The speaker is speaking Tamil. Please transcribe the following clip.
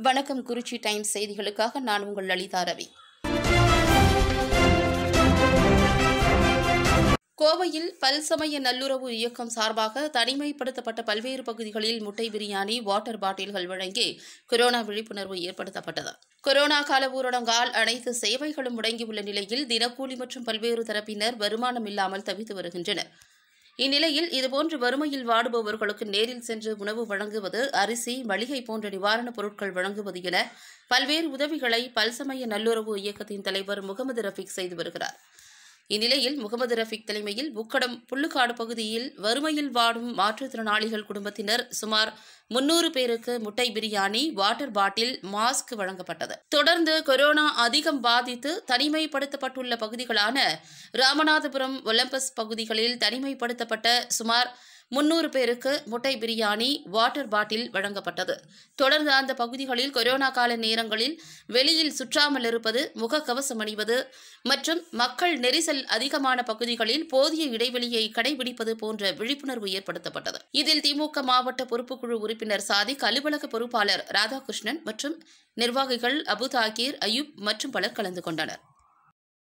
வணக்கம் குறிச்சி டைம்ஸ் செய்திகளுக்காக நான் உங்கள் லலிதா ரவி கோவையில் பல்சமய நல்லுறவு இயக்கம் சார்பாக தனிமைப்படுத்தப்பட்ட பல்வேறு பகுதிகளில் முட்டை பிரியாணி வாட்டர் பாட்டில்கள் வழங்கி கொரோனா விழிப்புணர்வு ஏற்படுத்தப்பட்டது கொரோனா கால ஊரடங்கால் அனைத்து சேவைகளும் முடங்கியுள்ள நிலையில் தினக்கூலி மற்றும் பல்வேறு தரப்பினர் வருமானம் இல்லாமல் தவித்து வருகின்றனர் இந்நிலையில் இதுபோன்று வறுமையில் வாடுபவர்களுக்கு நேரில் சென்று உணவு வழங்குவது அரிசி மளிகை போன்ற நிவாரணப் பொருட்கள் வழங்குவது என பல்வேறு உதவிகளை பல்சமய நல்லுறவு இயக்கத்தின் தலைவர் முகமது ரஃபீக் செய்து வருகிறார் இந்நிலையில் முகமது ரஃபீக் தலைமையில் புக்கடம் புல்லுக்காடு பகுதியில் வறுமையில் வாடும் மாற்றுத்திறனாளிகள் குடும்பத்தினர் சுமார் முன்னூறு பேருக்கு முட்டை பிரியாணி வாட்டர் பாட்டில் மாஸ்க் வழங்கப்பட்டது தொடர்ந்து கொரோனா அதிகம் பாதித்து தனிமைப்படுத்தப்பட்டுள்ள பகுதிகளான ராமநாதபுரம் ஒலம்பஸ் பகுதிகளில் தனிமைப்படுத்தப்பட்ட சுமார் முன்னூறு பேருக்கு முட்டை பிரியாணி வாட்டர் பாட்டில் வழங்கப்பட்டது தொடர்ந்து அந்த பகுதிகளில் கொரோனா கால நேரங்களில் வெளியில் சுற்றாமல் இருப்பது முகக்கவசம் அணிவது மற்றும் மக்கள் நெரிசல் அதிகமான பகுதிகளில் போதிய இடைவெளியை கடைபிடிப்பது போன்ற விழிப்புணர்வு ஏற்படுத்தப்பட்டது இதில் திமுக மாவட்ட பொறுப்புக்குழு உறுப்பினர் சாதிக் அலுவலக பொறுப்பாளர் ராதாகிருஷ்ணன் மற்றும் நிர்வாகிகள் அபு தாக்கீர் அயூப் மற்றும் பலர் கலந்து கொண்டனர்